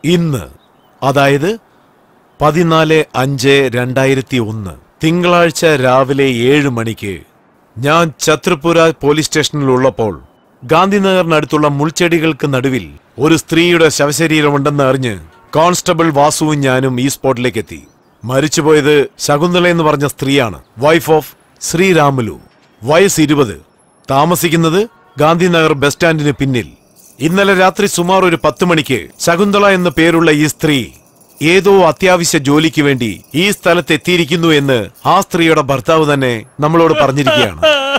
ഇന്ന് അതായത് പതിനാല് അഞ്ച് രണ്ടായിരത്തി ഒന്ന് തിങ്കളാഴ്ച രാവിലെ ഏഴ് മണിക്ക് ഞാൻ ഛത്രപുര പോലീസ് സ്റ്റേഷനിലുള്ളപ്പോൾ ഗാന്ധിനഗറിനടുത്തുള്ള മുൾച്ചെടികൾക്ക് നടുവിൽ ഒരു സ്ത്രീയുടെ ശവശരീരമുണ്ടെന്ന് അറിഞ്ഞ് കോൺസ്റ്റബിൾ വാസുവും ഞാനും ഈ സ്പോട്ടിലേക്ക് എത്തി മരിച്ചുപോയത് ശകുന്തള എന്ന് പറഞ്ഞ സ്ത്രീയാണ് വൈഫ് ഓഫ് ശ്രീരാമുലു വയസ്സ് ഇരുപത് താമസിക്കുന്നത് ഗാന്ധിനഗർ ബസ് സ്റ്റാൻഡിന് പിന്നിൽ ഇന്നലെ രാത്രി സുമാർ ഒരു പത്ത് മണിക്ക് ശകുന്തള എന്ന പേരുള്ള ഈ സ്ത്രീ ഏതോ അത്യാവശ്യ ജോലിക്ക് വേണ്ടി ഈ സ്ഥലത്ത് എത്തിയിരിക്കുന്നു എന്ന് ആ സ്ത്രീയുടെ ഭർത്താവ് തന്നെ നമ്മളോട് പറഞ്ഞിരിക്കുകയാണ്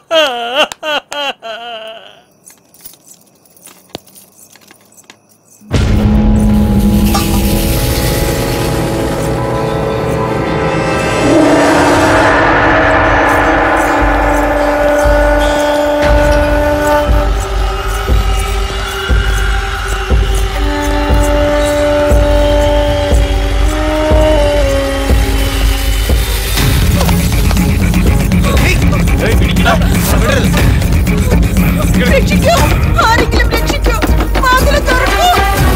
രക്ഷിക്കൂ ആരെങ്കിലും രക്ഷിക്കൂ വാതില് തുറക്കൂ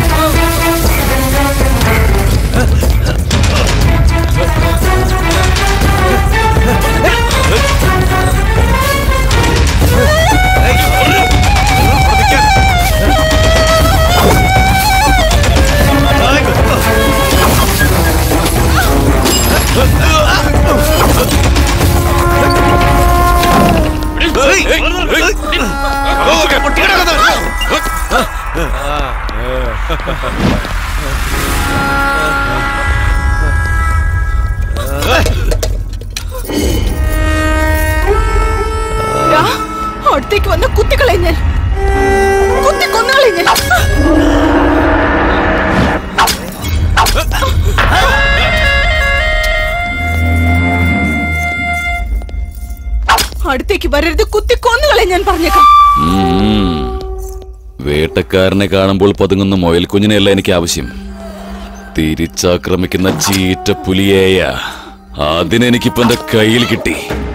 ദാ, അടുത്തേക്ക് വന്ന് കുത്തിക്കളെ ഞാൻ കുത്തി കൊന്നുകളെ ഞാൻ അടുത്തേക്ക് വരരുത് കുത്തി കൊന്നുകളെ ഞാൻ പറഞ്ഞേക്കാം ഉം. വേട്ടക്കാരനെ കാണുമ്പോൾ പതുങ്ങുന്ന മുയൽ കുഞ്ഞിനെയല്ല എനിക്ക് ആവശ്യം തിരിച്ചാക്രമിക്കുന്ന ചീറ്റ പുലിയേയ അതിനെനിക്കിപ്പോ എന്റെ കയ്യിൽ കിട്ടി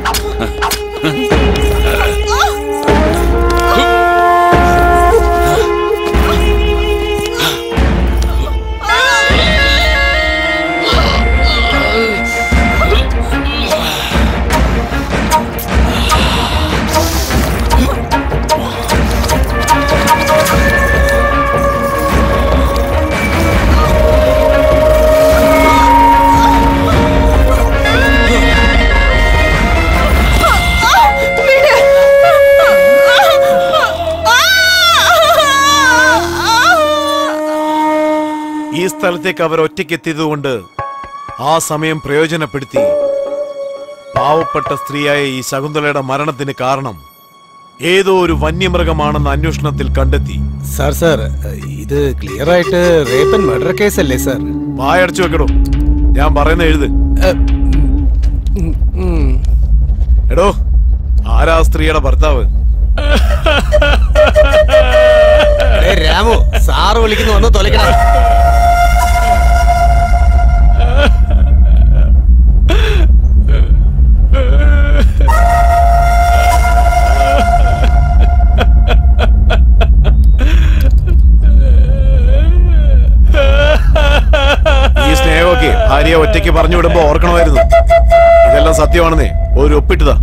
വിട്. ഈ സ്ഥലത്തേക്ക് അവർ ഒറ്റയ്ക്ക് എത്തിയതുകൊണ്ട് ആ സമയം പ്രയോജനപ്പെടുത്തി പാവപ്പെട്ട സ്ത്രീയായ ഈ ശകുന്തളയുടെ മരണത്തിന് കാരണം ഏതോ ഒരു വന്യമൃഗമാണെന്ന് അന്വേഷണത്തിൽ കണ്ടെത്തി സാർ സാർ ഇത് ക്ലിയർ ആയിട്ട് റേപ്പ് ആൻഡ് മർഡർ കേസ് അല്ലേ സാർ വായടച്ചു വെക്കടോ ഞാൻ പറയുന്ന എഴുത് എടോ ആരാ ആ സ്ത്രീയുടെ ഭർത്താവ് ഏ, രാമു സാറ് വിളിക്കുന്നു വന്ന് തൊലക്കണം ഈ സ്നേഹമൊക്കെ ഭാര്യയെ ഒറ്റയ്ക്ക് പറഞ്ഞു വിടുമ്പോ ഓർക്കണമായിരുന്നു ഇതെല്ലാം സത്യമാണെന്നേ ഒരു ഒപ്പിട്ടതാ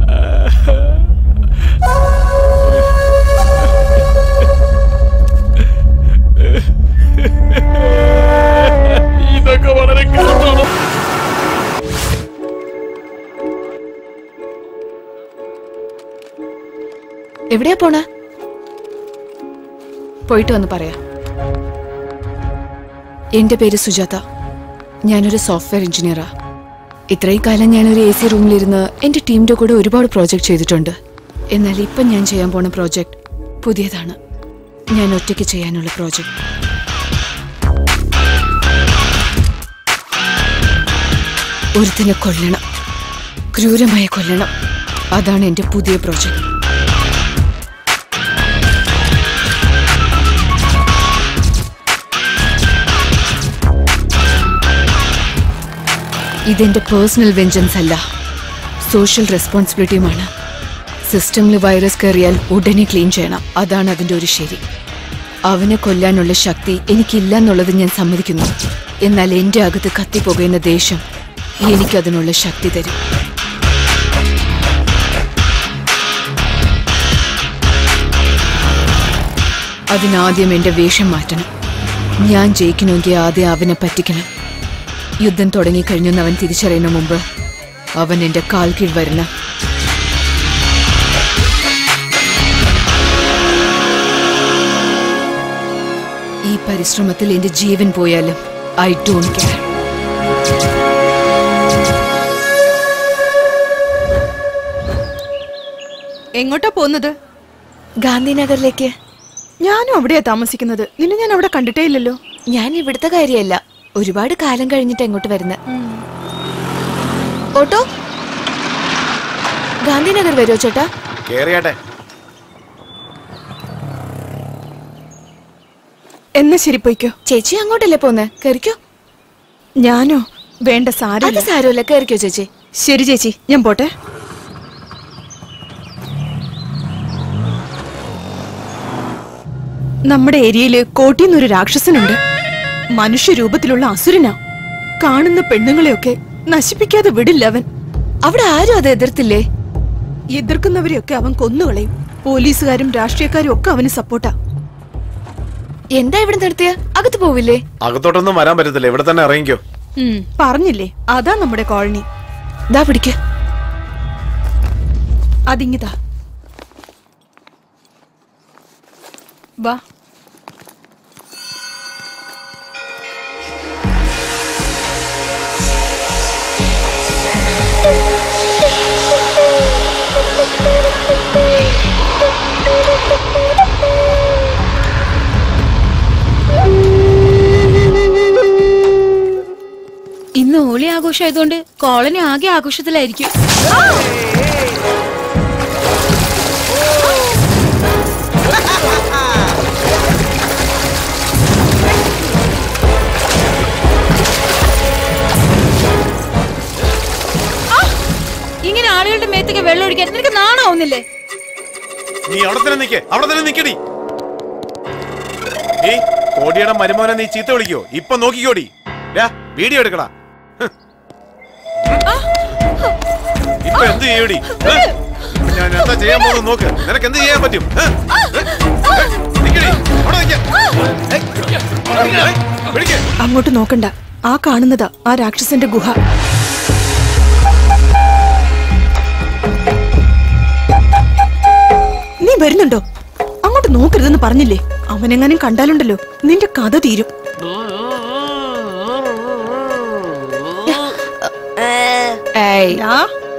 ഇതൊക്കെ വളരെ കഷ്ടമാണ് എവിടെയാ പോണ പോയിട്ട് വന്ന് പറയാം എന്റെ പേര് സുജാത ഞാനൊരു സോഫ്റ്റ്വെയർ എഞ്ചിനീയറാ ഇത്രയും കാലം ഞാനൊരു എ സി റൂമിലിരുന്ന് എന്റെ ടീമിന്റെ കൂടെ ഒരുപാട് പ്രോജക്റ്റ് ചെയ്തിട്ടുണ്ട് എന്നാൽ ഇപ്പം ഞാൻ ചെയ്യാൻ പോണ പ്രോജക്റ്റ് പുതിയതാണ് ഞാൻ ഒറ്റയ്ക്ക് ചെയ്യാനുള്ള പ്രോജക്റ്റ് ഒരുത്തിനെ കൊല്ലണം ക്രൂരമായി കൊല്ലണം അതാണ് എന്റെ പുതിയ പ്രോജക്റ്റ് ഇതെന്റെ പേഴ്സണൽ വെഞ്ചൻസ് അല്ല സോഷ്യൽ റെസ്പോൺസിബിലിറ്റിയുമാണ് സിസ്റ്റമിൽ വൈറസ് കയറിയാൽ ഉടനെ ക്ലീൻ ചെയ്യണം അതാണ് അതിന്റെ ഒരു ശരി അവനെ കൊല്ലാനുള്ള ശക്തി എനിക്കില്ല എന്നുള്ളത് ഞാൻ സമ്മതിക്കുന്നു എന്നാൽ എന്റെ അകത്ത് കത്തിപ്പോകുന്ന ദേഷ്യം എനിക്കതിനുള്ള ശക്തി തരും അതിനാദ്യം എന്റെ വേഷം മാറ്റണം ഞാൻ ജയിക്കണമെങ്കിൽ ആദ്യം അവനെ പറ്റിക്കണം യുദ്ധം തുടങ്ങിക്കഴിഞ്ഞെന്ന് അവൻ തിരിച്ചറിയുന്ന മുമ്പ് അവൻ എന്റെ കാൽ കീഴ് വരണം ഈ പരിശ്രമത്തിൽ എന്റെ ജീവൻ പോയാലും ഐ ഡോണ്ട് കെയർ എങ്ങോട്ടാ പോകുന്നത് ഗാന്ധിനഗറിലേക്ക് ഞാനും അവിടെയാ താമസിക്കുന്നത് നിന്നെ ഞാൻ അവിടെ കണ്ടിട്ടേ ഇല്ലല്ലോ ഞാൻ ഇവിടുത്തെ കാര്യമല്ല ഒരുപാട് കാലം കഴിഞ്ഞിട്ട് എങ്ങോട്ട് വരുന്ന ഓട്ടോ ഗാന്ധിനഗർ വരുമോ ചേട്ടാ കേറിയാട്ടെ എന്നാ ശരി പോയിക്കോ ചേച്ചി അങ്ങോട്ടല്ലേ പോന്നെ കയറിക്കോ ഞാനോ വേണ്ട അത് സാരമില്ല സാരമില്ല കയറിക്കോ ചേച്ചി ശരി ചേച്ചി ഞാൻ പോട്ടെ നമ്മുടെ ഏരിയയില് കോട്ടിന്നൊരു രാക്ഷസനുണ്ട് മനുഷ്യരൂപത്തിലുള്ള അസുരനാ കാണുന്ന പെണ്ണുങ്ങളെയൊക്കെ നശിപ്പിക്കാതെ വിടില്ല അവൻ അവിടെ ആരും അത് എതിർത്തില്ലേ എതിർക്കുന്നവരെയൊക്കെ അവൻ കൊന്നുകളയും പോലീസുകാരും രാഷ്ട്രീയക്കാരും ഒക്കെ അവന് സപ്പോർട്ടാ എന്താ ഇവിടെ നിർത്തിയ അകത്ത് പോവില്ലേ അകത്തോട്ടൊന്നും വരാൻ പറ്റത്തില്ല ഇവിടെ തന്നെ ഇറങ്ങിക്കോ ഉം, പറഞ്ഞില്ലേ അതാ നമ്മുടെ കോളനി ദാ പിടിക്ക അതിങ്ങിതാ വാ ഇന്ന് ഹോളി ആഘോഷമായതുകൊണ്ട് കോളനി ആകെ ആഘോഷത്തിലായിരിക്കും ആ! ഇങ്ങനെ ആളുകളുടെ മേത്തൊക്കെ വെള്ളം ഒഴിക്കാൻ നിനക്ക് നാണാവുന്നില്ലേ നീ അവിടെ തന്നെ നിക്കേ അവിടെ തന്നെ നിക്കടി നീ കോടിയുടെ മരുമോനെ നീ ചീത്ത വിളിക്കോ ഇപ്പൊ നോക്കിക്കോടി ഡാ, വീഡിയോ എടുക്കടാ ഹ്. ഇപ്പൊ എന്ത് ചെയ്യൂടി ഹ്? ഇപ്പൊ ഞാൻ എന്താ ചെയ്യാൻ പോകുന്നത് നോക്ക് നിനക്ക് എന്ത് ചെയ്യാൻ പറ്റും ഹ്? ഹ്? ഹ്? നിക്കടി അവിടെ നിക്ക ഏയ്. ഏയ്. പിടിക്ക്. അങ്ങോട്ട് നോക്കണ്ട ആ കാണുന്നതാ ആ രാക്ഷസന്റെ ഗുഹ നീ വരുന്നുണ്ടോ അങ്ങോട്ട് നോക്കരുതെന്ന് പറഞ്ഞില്ലേ അവനെങ്ങാനും കണ്ടാലുണ്ടല്ലോ നിന്റെ കഥ തീരും ഏയ് ഡാ,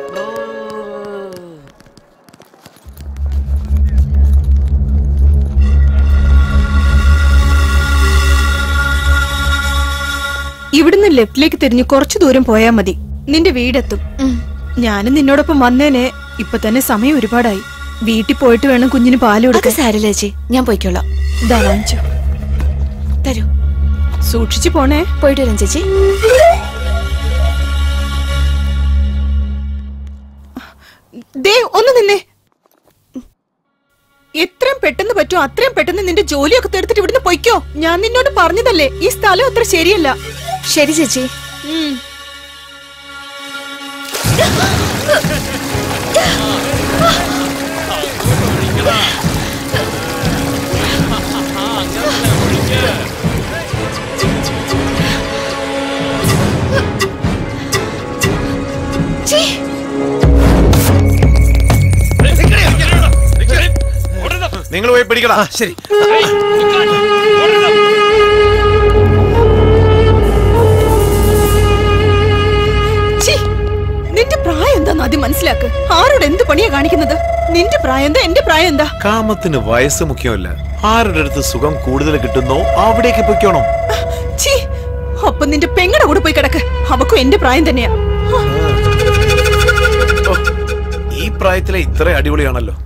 ഇവിടുന്ന് ലെഫ്റ്റിലേക്ക് തിരിഞ്ഞ് കുറച്ചു ദൂരം പോയാ മതി നിന്റെ വീടെത്തും ഉം. ഞാനും നിന്നോടൊപ്പം വന്നേനെ ഇപ്പൊ തന്നെ സമയം ഒരുപാടായി വീട്ടിൽ പോയിട്ട് വേണം കുഞ്ഞിന് പാല് അത് കൊടുക്കാൻ സാരമില്ല ചേച്ചി ഞാൻ പോയിക്കോളാം ദാ വാങ്ങിച്ചോ തരൂ സൂക്ഷിച്ചു പോണേ പോയിട്ട് വരാം ചേച്ചി ദേ ഒന്ന് നിന്നേ എത്രയും പെട്ടെന്ന് പറ്റുമോ അത്രയും പെട്ടെന്ന് നിന്റെ ജോലിയൊക്കെ തീർത്തിട്ട് ഇവിടുന്ന് പൊയ്ക്കോ ഞാൻ നിന്നോട് പറഞ്ഞതല്ലേ ഈ സ്ഥലം അത്ര ശരിയല്ല ശരി ചേച്ചി ഉം. നിങ്ങൾ പോയി പിടിക്കടാ ശരി ഛീ, നിന്റെ പ്രായം എന്താന്ന് ആദ്യം മനസ്സിലാക്ക് ആരോട് എന്ത് പണിയാ കാണിക്കുന്നത് നിന്റെ പ്രായം എന്താ എന്റെ പ്രായം എന്താ കാമത്തിന് വയസ്സ് മുഖ്യമല്ല ആരുടെ അടുത്ത് സുഖം കൂടുതൽ കിട്ടുന്നോ അവിടേക്ക് പൊയ്ക്കോണം ഛീ അപ്പൊ നിന്റെ പെങ്ങടെ കൂടെ പോയി കിടക്ക് അവക്കും എന്റെ പ്രായം തന്നെയാ ഓ, ഈ പ്രായത്തിലെ ഇത്ര അടിപൊളിയാണല്ലോ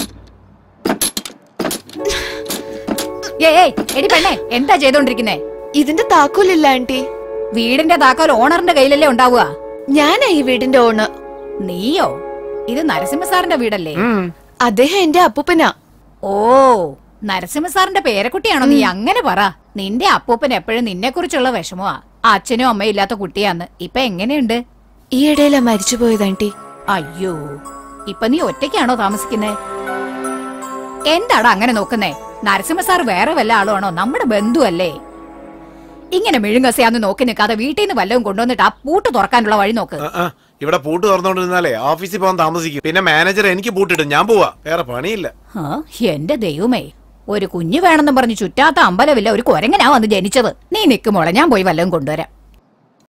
ഏയ് ഏയ് എടി പെണ്ണേ എന്താ ചെയ്തോണ്ടിരിക്കുന്നേ ഇതിന്റെ താക്കോലില്ല ആന്റി വീടിന്റെ താക്കോൽ ഓണറിന്റെ കയ്യിലല്ലേ ഉണ്ടാവുക ഞാനാ ഈ വീടിന്റെ ഓണർ നീയോ ഇത് നരസിംഹ സാറിന്റെ വീടല്ലേ അദ്ദേഹം എന്റെ അപ്പൂപ്പനാ ഓ നരസിംഹ സാറിന്റെ പേരക്കുട്ടിയാണോ നീ അങ്ങനെ പറ നിന്റെ അപ്പൂപ്പൻ എപ്പോഴും നിന്നെ കുറിച്ചുള്ള വിഷമമാ അച്ഛനും അമ്മയും ഇല്ലാത്ത കുട്ടിയാന്ന് ഇപ്പൊ എങ്ങനെയുണ്ട് ഈ ഇടയിലാ മരിച്ചുപോയത് ആന്റി അയ്യോ ഇപ്പൊ നീ ഒറ്റയ്ക്കാണോ താമസിക്കുന്നേ എന്താടാ അങ്ങനെ നോക്കുന്നേ നരസിംഹ സാർ വേറെ വല്ല ആളുമാണോ നമ്മുടെ ബന്ധുവല്ലേ ഇങ്ങനെ മെഴുങ്ങസയാന്ന് നോക്കി നിൽക്കാതെ വീട്ടിൽ നിന്ന് വല്ലതും കൊണ്ടുവന്നിട്ട് ആ പൂട്ട് തുറക്കാനുള്ള വഴി നോക്ക് ആ, ആ, ഇവിടെ പൂട്ട് തുറന്നുകൊണ്ടിരുന്നാലേ ഓഫീസിൽ പോകാൻ താമസിക്കും പിന്നെ മാനേജർ എനിക്ക് പൂട്ടിട്ട് ഞാൻ പോവാ വേറെ പണിയില്ല ആ, എന്റെ ദൈവമേ ഒരു കുഞ്ഞു വേണമെന്നും പറഞ്ഞ് ചുറ്റാത്ത അമ്പലമില്ല ഒരു കൊരങ്ങനാ വന്ന് ജനിച്ചത് നീ നിക്കുമോളെ ഞാൻ പോയി വല്ലതും കൊണ്ടുവരാം